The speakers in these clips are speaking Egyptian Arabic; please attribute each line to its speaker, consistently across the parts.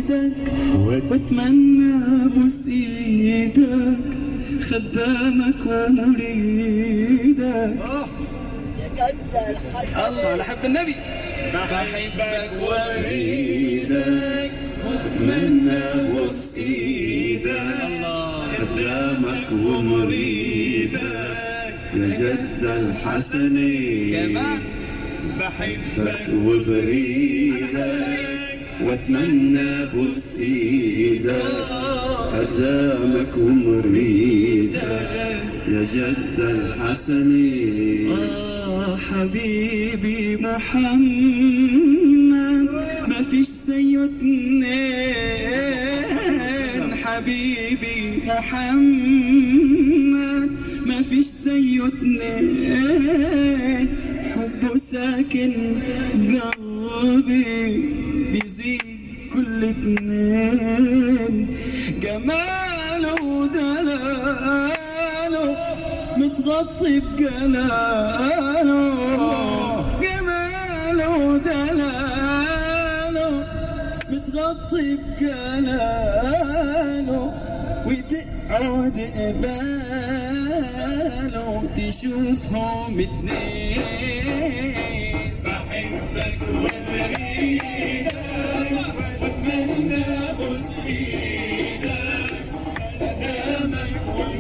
Speaker 1: ايدك واتمنى ابوس ايدك خدامك ومريدك
Speaker 2: يا جد الحسن
Speaker 1: الله انا احب النبي بحبك واريدك واتمنى ابوس ايدك خدامك ومريدك يا جد الحسني
Speaker 3: كمان
Speaker 1: بحبك وبريدك واتمنى ابوس ايدك خدامك ومريدك يا جد الحسني آه حبيبي محمد ما فيش زيه اتنين حبيبي محمد ما فيش زيه اتنين حبه ساكن قلبي بيزيد كل اتنين جماله ودلاله متغطي بجلاله جماله ودلاله متغطي بجلاله وتقعد قباله تشوفهم اتنين بحبك وبريدك واتمنى ابوس ايدك قدامك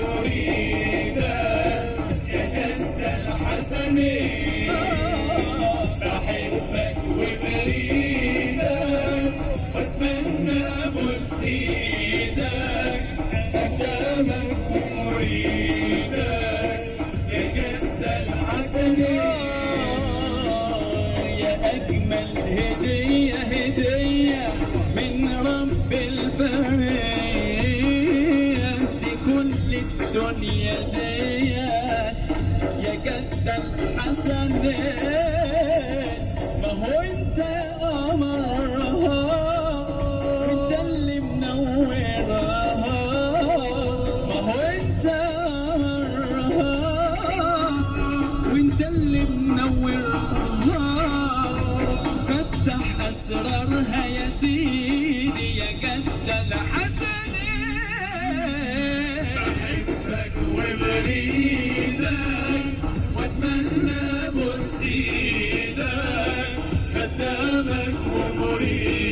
Speaker 1: ومريدك يا جد الحسني بحبك وبريدك واتمنى ابوس ايدك قدامك ومريدك يا جد الحسني يا اجمل هديه هديه من رب البريه دي كل الدنيا ديت يا جد الحسن ما هو انت قمرها وانت اللي منورها ما هو انت قمرها وانت اللي منورها فتح اسرارها يا سيدي يا جد الحسن بحبك وبريدك واتمنى ابوس ايدك خدامك ومريدك